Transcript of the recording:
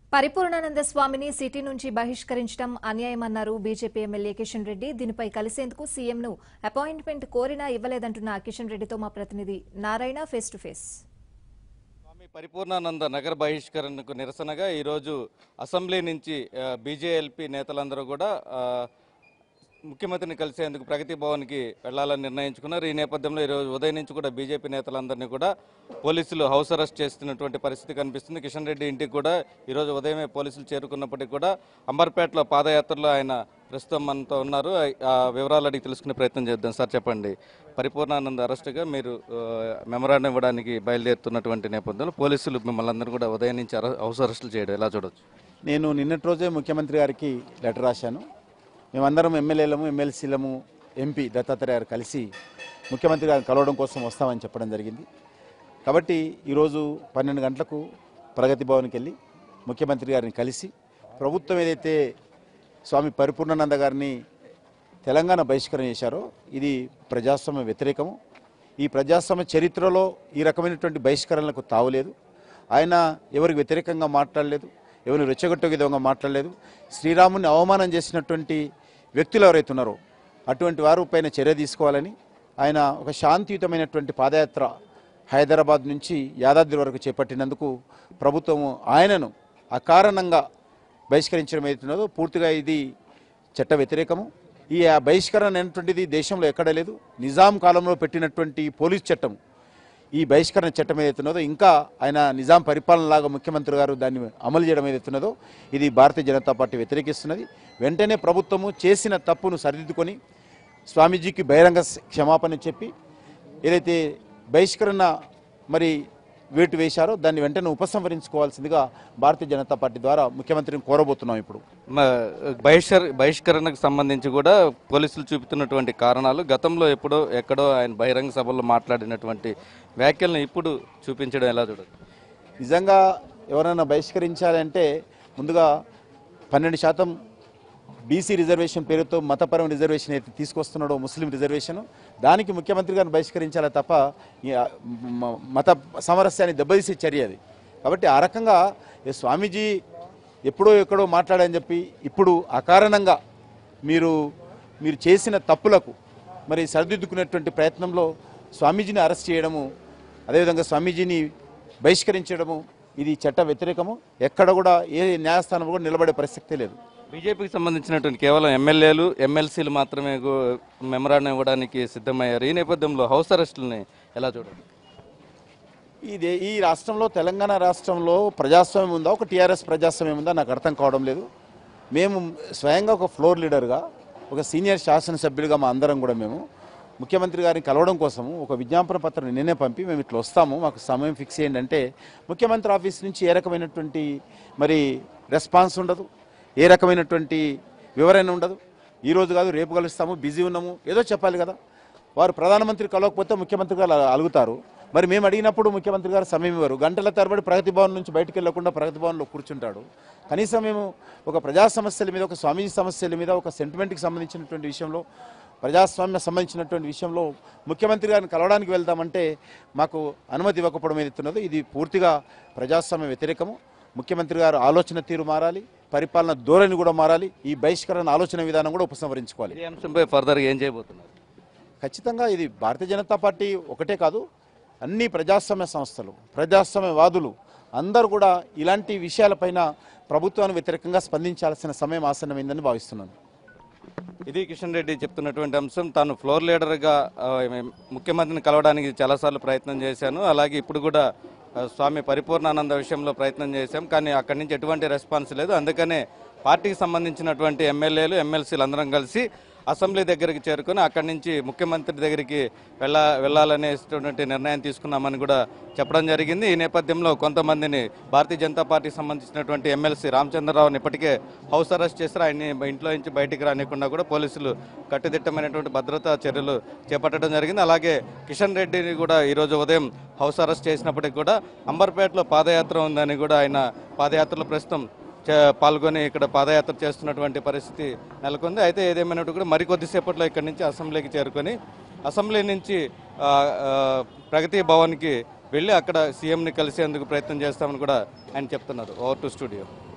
పరిపూర్ణానంద స్వామిని సిటీ నుంచి బహిష్కరించడం అన్యాయమన్నారు బీజేపీ ఎమ్మెల్యే కిషన్ రెడ్డి దీనిపై కలిసేందుకు సీఎంను అపాయింట్మెంట్ కోరినా ఇవ్వలేదంటున్న కిషన్ రెడ్డితో మా ప్రతినిధి Narayana face to face Swami Paripoornananda నగర బహిష్కరణకు నిరసనగా ఈరోజు అసెంబ్లీ నుంచి ఆ, బీజేఎల్పీ నేతలందరూ కూడా ఆ, ముఖ్యమంత్రిని కలిసేందుకు ప్రగతి భవన్కి వెళ్లాలని నిర్ణయించుకున్నారు ఈ నేపథ్యంలో ఈరోజు ఉదయం నుంచి కూడా బీజేపీ నేతలందరినీ కూడా పోలీసులు హౌస్ అరెస్ట్ చేస్తున్నటువంటి పరిస్థితి కనిపిస్తుంది కిషన్ రెడ్డి ఇంటికి కూడా ఈరోజు ఉదయమే పోలీసులు చేరుకున్నప్పటికీ కూడా అంబర్పేటలో పాదయాత్రలో ఆయన ప్రస్తుతం మనతో ఉన్నారు ఆ వివరాలు అడిగి తెలుసుకునే ప్రయత్నం చేద్దాం సార్ చెప్పండి పరిపూర్ణానంద అరెస్టుగా మీరు మెమరాండం ఇవ్వడానికి బయలుదేరుతున్నటువంటి నేపథ్యంలో పోలీసులు మిమ్మల్ని అందరూ కూడా ఉదయం నుంచి అరె- హౌస్ అరెస్టులు చేయడం ఎలా చూడొచ్చు నేను నిన్నటి రోజే ముఖ్యమంత్రి గారికి లెటర్ రాశాను మేమందరం ఎమ్మెల్యేలము ఎమ్మెల్సీలము ఎంపీ దత్తాత్రేయ గారు కలిసి ముఖ్యమంత్రి గారిని కలవడం కోసం వస్తామని చెప్పడం జరిగింది కాబట్టి ఈరోజు పన్నెండు గంటలకు ప్రగతి భవన్కి వెళ్ళి ముఖ్యమంత్రి గారిని కలిసి ప్రభుత్వం ఏదైతే స్వామి పరిపూర్ణానంద గారిని తెలంగాణ బహిష్కరణ చేశారో ఇది ప్రజాస్వామ్య వ్యతిరేకము ఈ ప్రజాస్వామ్య చరిత్రలో ఈ రకమైనటువంటి బహిష్కరణలకు తావులేదు ఆయన ఎవరికి వ్యతిరేకంగా మాట్లాడలేదు ఎవరిని రెచ్చగొట్టే విధంగా మాట్లాడలేదు శ్రీరాముని అవమానం చేసినటువంటి వ్యక్తులు ఎవరైతే ఉన్నారో అటువంటి వారు పైన చర్య తీసుకోవాలని ఆయన ఒక శాంతియుతమైనటువంటి పాదయాత్ర హైదరాబాద్ నుంచి యాదాద్రి వరకు చేపట్టినందుకు ప్రభుత్వము ఆయనను అకారణంగా బహిష్కరించడం ఏదైతున్నదో పూర్తిగా ఇది చట్ట వ్యతిరేకము ఈ ఆ బహిష్కరణ అనేటువంటిది దేశంలో ఎక్కడ లేదు నిజాం కాలంలో పెట్టినటువంటి పోలీస్ చట్టం ఈ బహిష్కరణ చట్టం ఏదైతున్నదో ఇంకా ఆయన నిజాం పరిపాలనలాగా ముఖ్యమంత్రి గారు దాన్ని అమలు చేయడం ఏదైతున్నదో ఇది భారతీయ జనతా పార్టీ వ్యతిరేకిస్తున్నది వెంటనే ప్రభుత్వము చేసిన తప్పును సరిదిద్దుకొని స్వామీజీకి బహిరంగ క్షమాపణ చెప్పి ఏదైతే బహిష్కరణ మరి వేటు వేశారో దాన్ని వెంటనే ఉపసంహరించుకోవాల్సిందిగా భారతీయ జనతా పార్టీ ద్వారా ముఖ్యమంత్రిని కోరబోతున్నాం ఇప్పుడు మ- బహిష్కర బహిష్కరణకు సంబంధించి కూడా పోలీసులు చూపుతున్నటువంటి కారణాలు గతంలో ఎప్పుడో ఎక్కడో ఆయన బహిరంగ సభల్లో మాట్లాడినటువంటి వ్యాఖ్యలను ఇప్పుడు చూపించడం ఎలా చూడొచ్చు నిజంగా ఎవరైనా బహిష్కరించాలంటే ముందుగా పన్నెండు శాతం బీసీ రిజర్వేషన్ పేరుతో మతపరం రిజర్వేషన్ అయితే తీసుకొస్తున్నాడో ముస్లిం రిజర్వేషన్ దానికి ముఖ్యమంత్రి గారిని బహిష్కరించాలి తప్ప ఈ ఆ మ- మత సామరస్యాన్ని దెబ్బతీసే చర్య అది కాబట్టి ఆ రకంగా ఈ స్వామీజీ ఎప్పుడో ఎక్కడో మాట్లాడని చెప్పి ఇప్పుడు అకారణంగా మీరు మీరు చేసిన తప్పులకు మరి సరిదిద్దుకునేటువంటి ప్రయత్నంలో స్వామీజీని అరెస్ట్ చేయడము అదేవిధంగా స్వామీజీని బహిష్కరించడము ఇది చట్ట వ్యతిరేకము ఎక్కడ కూడా ఏ న్యాయస్థానం కూడా నిలబడే ప్రసక్తే లేదు బీజేపీకి సంబంధించినటువంటి కేవలం ఎమ్మెల్యేలు ఎమ్మెల్సీలు మాత్రమే గు- మెమరాండం ఇవ్వడానికి సిద్ధమయ్యారు ఈ నేపథ్యంలో హౌస్ అరెస్టులని ఎలా చూడాలి ఇది ఈ రాష్ట్రంలో తెలంగాణ రాష్ట్రంలో ప్రజాస్వామ్యం ఉందా ఒక టీఆర్ఎస్ ప్రజాస్వామ్యం ఉందా నాకు అర్థం కావడం లేదు మేము స్వయంగా ఒక ఫ్లోర్ లీడర్గా ఒక సీనియర్ శాసనసభ్యులుగా మా అందరం కూడా మేము ముఖ్యమంత్రి గారిని కలవడం కోసము ఒక విజ్ఞాపన పత్రం నిన్నే పంపి మేము ఇట్లా వస్తాము మాకు సమయం ఫిక్స్ చేయండి అంటే ముఖ్యమంత్రి ఆఫీస్ నుంచి ఏ రకమైనటువంటి మరి రెస్పాన్స్ ఉండదు ఏ రకమైనటువంటి వివరణ ఉండదు ఈ రోజు కాదు రేపు కలుస్తాము బిజీ ఉన్నాము ఏదో చెప్పాలి కదా వారు ప్రధానమంత్రి కలవకపోతే ముఖ్యమంత్రి గారు అలా అలుగుతారు మరి మేము అడిగినప్పుడు ముఖ్యమంత్రి గారు సమయం ఇవ్వరు గంటల తరబడి ప్రగతి భవన్ నుంచి బయటకు వెళ్లకుండా ప్రగతి భవన్లో కూర్చుంటాడు కనీసం మేము ఒక ప్రజా సమస్యల మీద ఒక స్వామీజీ సమస్యల మీద ఒక సెంటిమెంట్కి సంబంధించినటువంటి విషయంలో ప్రజాస్వామ్య సంబంధించినటువంటి విషయంలో ముఖ్యమంత్రి గారిని కలవడానికి వెళ్దామంటే మాకు అనుమతి ఇవ్వకపోవడం ఏదైతున్నదో ఇది పూర్తిగా ప్రజాస్వామ్య వ్యతిరేకము ముఖ్యమంత్రి గారు ఆలోచన తీరు మారాలి పరిపాలన ధోరణి కూడా మారాలి ఈ బహిష్కరణ ఆలోచన విధానం కూడా ఉపసంహరించుకోవాలి ఈ అంశంపై ఫర్దర్గా ఏం చేయబోతున్నారు ఖచ్చితంగా ఇది భారతీయ జనతా పార్టీ ఒకటే కాదు అన్ని ప్రజాస్వామ్య సంస్థలు ప్రజాస్వామ్యవాదులు అందరూ కూడా ఇలాంటి విషయాలపైన ప్రభుత్వానికి వ్యతిరేకంగా స్పందించాల్సిన సమయం ఆసన్నమైందని భావిస్తున్నాను ఇది కిషన్ రెడ్డి చెప్తున్నటువంటి అంశం తాను ఫ్లోర్ లీడర్గా ఆ, ముఖ్యమంత్రిని కలవడానికి చాలాసార్లు ప్రయత్నం చేశాను అలాగే ఇప్పుడు కూడా ఆ, స్వామి పరిపూర్ణానంద విషయంలో ప్రయత్నం చేశాం కానీ అక్కడి నుంచి ఎటువంటి రెస్పాన్స్ లేదు అందుకనే పార్టీకి సంబంధించినటువంటి ఎమ్మెల్యేలు ఎమ్మెల్సీలు అందరం కలిసి అసెంబ్లీ దగ్గరికి చేరుకొని అక్కడి నుంచి ముఖ్యమంత్రి దగ్గరికి వెళ్ళ వెళ్ళాలనేటువంటి నిర్ణయం తీసుకున్నామని కూడా చెప్పడం జరిగింది ఈ నేపథ్యంలో కొంతమందిని భారతీయ జనతా పార్టీకి సంబంధించినటువంటి ఎమ్మెల్సీ రామచంద్రరావుని ఇప్పటికే హౌస్ అరెస్ట్ చేశారు ఆయన్ని ఇంట్లో నుంచి బయటికి రానికుండా కూడా పోలీసులు కట్టుదిట్టమైనటువంటి భద్రతా చర్యలు చేపట్టడం జరిగింది అలాగే కిషన్ రెడ్డిని కూడా ఈరోజు ఉదయం హౌస్ అరెస్ట్ చేసినప్పటికీ కూడా అంబర్పేటలో పాదయాత్ర ఉందని కూడా ఆయన పాదయాత్రలో ప్రస్తుతం చే- పాల్గొని ఇక్కడ పాదయాత్ర చేస్తున్నటువంటి పరిస్థితి నెలకొంది అయితే ఏదేమైనట్టు కూడా మరికొద్దిసేపట్లో ఇక్కడి నుంచి అసెంబ్లీకి చేరుకొని అసెంబ్లీ నుంచి ఆ, ఆ, ప్రగతి భవన్కి వెళ్ళి అక్కడ సీఎంని కలిసేందుకు ప్రయత్నం చేస్తామని కూడా ఆయన చెప్తున్నారు ఓవర్ టు స్టూడియో